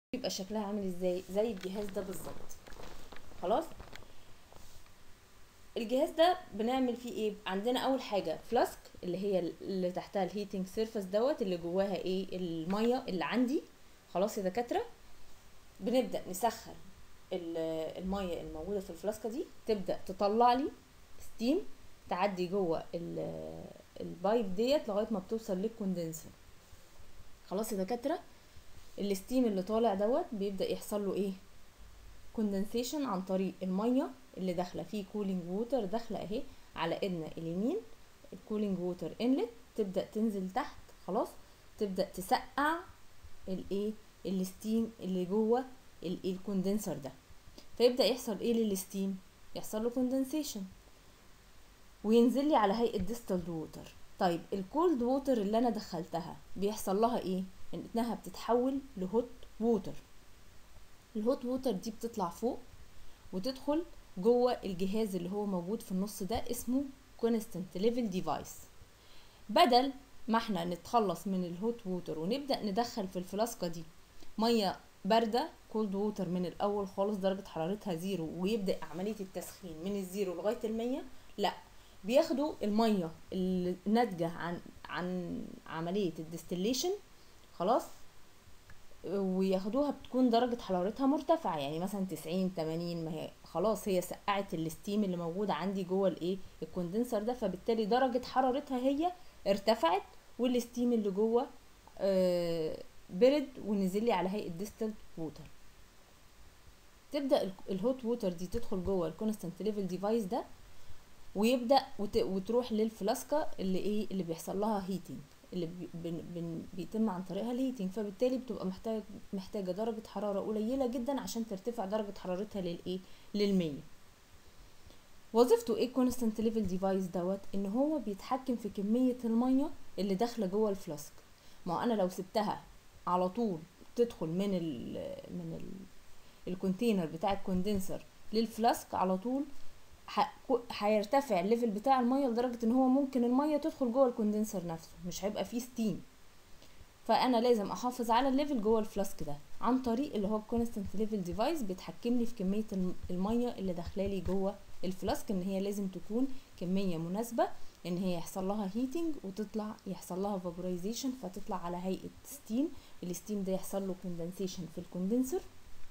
يبقى شكلها عامل ازاي زي الجهاز ده بالظبط خلاص الجهاز ده بنعمل فيه ايه عندنا اول حاجه فلاسك اللي هي اللي تحتها الهيتنج سيرفيس دوت اللي جواها ايه الميه اللي عندي خلاص يا دكاتره بنبدا نسخن ال- الميه الموجوده في الفلاسكه دي تبدا تطلع لي ستيم تعدي جوه ال- البايب ديت لغايه ما بتوصل للكوندنسر خلاص يا دكاتره الستيم اللي طالع دوت بيبدا يحصل له ايه كوندنسيشن عن طريق الميه اللي داخله فيه كولينج ووتر داخله اهي على ايدنا اليمين الكولينج ووتر انلت تبدا تنزل تحت خلاص تبدا تسقع الايه الستيم اللي جوه الايه الكوندنسر ده فيبدا يحصل ايه للستيم يحصل له كوندنسيشن وينزل لي على هيئه ديستلد ووتر طيب الكولد ووتر اللي انا دخلتها بيحصل لها ايه انها بتتحول لهوت ووتر الهوت ووتر دي بتطلع فوق وتدخل جوه الجهاز اللي هو موجود في النص ده اسمه كونستنت ليفل ديفايس بدل ما احنا نتخلص من الهوت ووتر ونبدا ندخل في الفلاسكه دي ميه بارده كولد ووتر من الاول خالص درجه حرارتها زيرو ويبدا عمليه التسخين من الزيرو لغايه المية لا بياخدوا الميه اللي ناتجه عن عن عمليه الديستليشن خلاص وياخدوها بتكون درجة حرارتها مرتفعة يعني مثلا تسعين تمانين ما هي خلاص هي سقعت الستيم اللي موجودة عندي جوه الايه الكوندنسر ده فبالتالي درجة حرارتها هي ارتفعت والستيم اللي جوه آه برد ونزل لي على هيئة ديستلد ووتر تبدأ ال- الهوت ووتر دي تدخل جوه الكونستنت ليفل ديفايس ده ويبدأ وت... وتروح للفلاسكة اللي ايه اللي بيحصل لها هيتنج اللي بي بن بن بيتم عن طريقها الهيتنج فبالتالي بتبقى محتاج محتاجه درجه حراره قليله جدا عشان ترتفع درجه حرارتها للايه للمية وظيفته ايه كونستنت ليفل ديفايس دوت ان هو بيتحكم في كميه الميه اللي داخله جوه الفلاسك ما هو انا لو سبتها على طول تدخل من ال من ال الكونتينر بتاع الكوندنسر للفلاسك على طول ح- كو- هيرتفع الليفل بتاع الميه لدرجه ان هو ممكن الميه تدخل جوه الكوندنسر نفسه مش هيبقى فيه ستيم فانا لازم احافظ على الليفل جوه الفلاسك ده عن طريق اللي هو الكونستنت ليفل ديفايس بيتحكم لي في كميه الم- الميه اللي داخله لي جوه الفلاسك ان هي لازم تكون كميه مناسبه ان هي يحصل لها هيتنج وتطلع يحصل لها فابورايزيشن فتطلع على هيئه ستيم الستيم ده يحصل له كوندنسيشن في الكوندنسر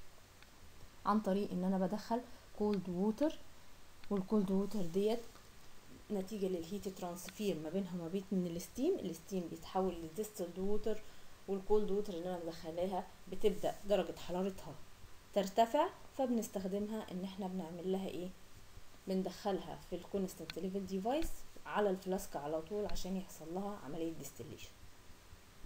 عن طريق ان انا بدخل كولد ووتر والكولد ووتر ديت نتيجة للهيت ترانسفير ما بينها وما بين من الستيم الستيم بيتحول لديستلد ووتر والكولد ووتر اللي انا مدخلاها بتبدأ درجة حرارتها ترتفع فبنستخدمها ان احنا بنعمل لها ايه بندخلها في الكونستنت ليفل ديفايس على الفلاسك على طول عشان يحصل لها عملية ديستليشن